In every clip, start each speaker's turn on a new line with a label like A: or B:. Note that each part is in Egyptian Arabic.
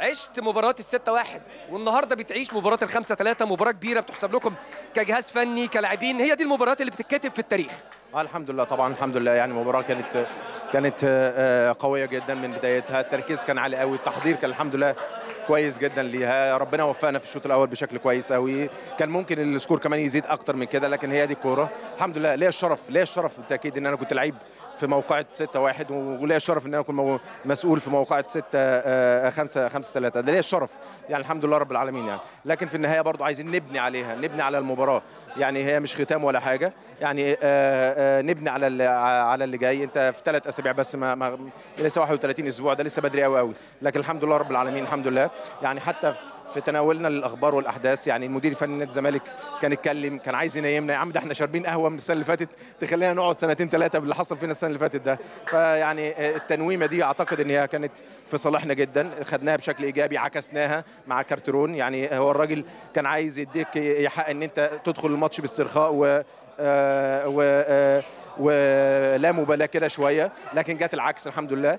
A: عشت مباراة الستة واحد والنهاردة بتعيش مباراة الخمسة ثلاثة مباراة كبيرة بتحسب لكم كجهاز فني كلاعبين هي دي المباريات اللي بتتكتب في التاريخ
B: آه الحمد لله طبعا الحمد لله يعني المباراه كانت كانت آه، قويه جدا من بدايتها التركيز كان عالي قوي التحضير كان الحمد لله كويس جدا ليها ربنا وفقنا في الشوط الاول بشكل كويس قوي كان ممكن السكور كمان يزيد اكتر من كده لكن هي دي الكوره الحمد لله ليا الشرف ليا الشرف بالتاكيد ان انا كنت لعيب في موقعة 6 1 وليا الشرف ان انا اكون مو- مسؤول في موقعة 6 5 5 3 ده ليا الشرف يعني الحمد لله رب العالمين يعني لكن في النهايه برضو عايزين نبني عليها نبني على المباراه يعني هي مش ختام ولا حاجه يعني آه، آه، نبني على اللي على اللي جاي انت في ثلاث اسابيع بس ما, ما لسه 31 اسبوع ده لسه بدري قوي قوي لكن الحمد لله رب العالمين الحمد لله يعني حتى في تناولنا للاخبار والاحداث يعني المدير الفني نادي الزمالك كان اتكلم كان عايز ينيمنا يا عم ده احنا شاربين قهوه من السنه اللي فاتت تخلينا نقعد سنتين ثلاثه باللي حصل فينا السنه اللي فاتت ده فيعني آه، التنويمه دي اعتقد ان هي كانت في صالحنا جدا خدناها بشكل ايجابي عكسناها مع كارترون يعني هو الراجل كان عايز يديك يحق ان انت تدخل الماتش باسترخاء و آه، و آه، ولا مبالاه كده شويه لكن جت العكس الحمد لله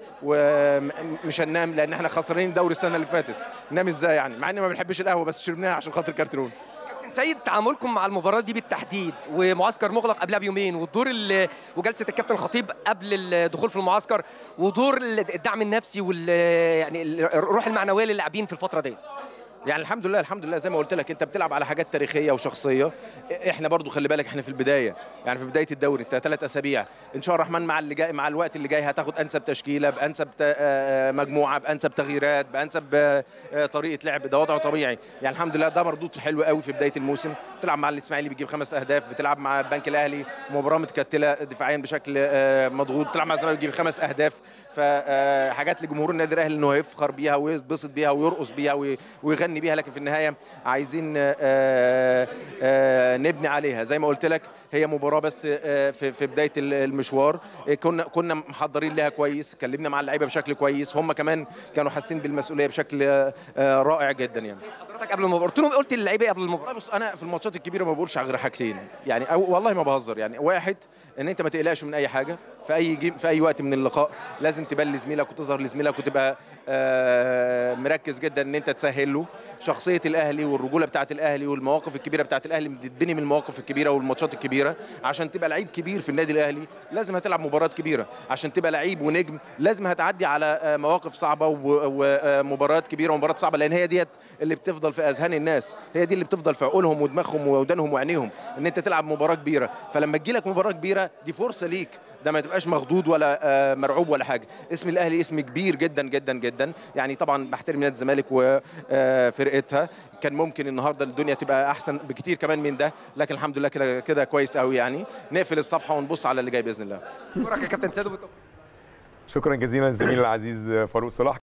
B: ومش هننام لان احنا خسرانين الدوري السنه اللي فاتت ننام ازاي يعني مع اني ما بنحبش القهوه بس شربناها عشان خاطر كارترون
A: كابتن سيد تعاملكم مع المباراة دي بالتحديد ومعسكر مغلق قبلها بيومين والدور ال- وجلسة الكابتن الخطيب قبل الدخول في المعسكر ودور الدعم النفسي وال يعني الروح المعنوية للاعبين في الفترة دي
B: يعني الحمد لله الحمد لله زي ما قلت لك انت بتلعب على حاجات تاريخيه وشخصيه احنا برضو خلي بالك احنا في البدايه يعني في بدايه الدوري انت ثلاث اسابيع ان شاء الله الرحمن مع اللي جاي مع الوقت اللي جاي هتاخد انسب تشكيله بانسب ت- آه، آه، مجموعه بانسب تغييرات بانسب آه، آه، طريقه لعب ده وضع طبيعي يعني الحمد لله ده مردود حلو قوي في بدايه الموسم بتلعب مع الاسماعيلي بيجيب خمس اهداف بتلعب مع البنك الاهلي مباراه متكتله دفاعيا بشكل آه، مضغوط بتلعب مع الزمالك بيجيب خمس اهداف فحاجات لجمهور النادي الاهلي انه يفخر بيها ويتبسط بيها ويرقص بيها وي- ويغني بيها لكن في النهايه عايزين آه، آه، نبني عليها زي ما قلت لك هي مباراه بس آه، في في بدايه ال- المشوار آه، كنا كنا محضرين لها كويس اتكلمنا مع اللعيبه بشكل كويس هم كمان كانوا حاسين بالمسؤوليه بشكل آه، آه، رائع جدا يعني
A: حضرتك قبل المباراة قلت لهم قلت للعيبة قبل المباراة
B: والله بص انا في الماتشات الكبيره ما بقولش غير حاجتين يعني أو والله ما بهزر يعني واحد ان انت ما تقلقش من اي حاجه في اي جيم في اي وقت من اللقاء لازم تبان لزميلك وتظهر لزميلك وتبقى آه، مركز جدا ان انت تسهل له شخصيه الاهلي والرجوله بتاعه الاهلي والمواقف الكبيره بتاعه الاهلي بتتبني من المواقف الكبيره والماتشات الكبيره عشان تبقى لعيب كبير في النادي الاهلي لازم هتلعب مباراه كبيره عشان تبقى لعيب ونجم لازم هتعدي على آه، مواقف صعبه ومباريات كبيره ومباريات صعبه لان هي ديت اللي بتفضل في اذهان الناس هي دي اللي بتفضل في عقولهم ودماغهم وودانهم وعينيهم ان انت تلعب مباراه كبيره فلما تجي لك مباراه كبيره دي فرصه ليك ده ما تبقاش مخضوض ولا آه، مرعوب ولا حاجه اسم الاهلي اسم كبير جدا جدا جدا يعني طبعا بحترم نادي الزمالك وفرقتها كان ممكن النهارده الدنيا تبقى احسن بكتير كمان من ده لكن الحمد لله كده كده كويس قوي يعني نقفل الصفحه ونبص على اللي جاي باذن الله
A: اشكرك يا كابتن سيد وبالتوفيق
C: شكرا جزيلا للزميل العزيز فاروق صلاح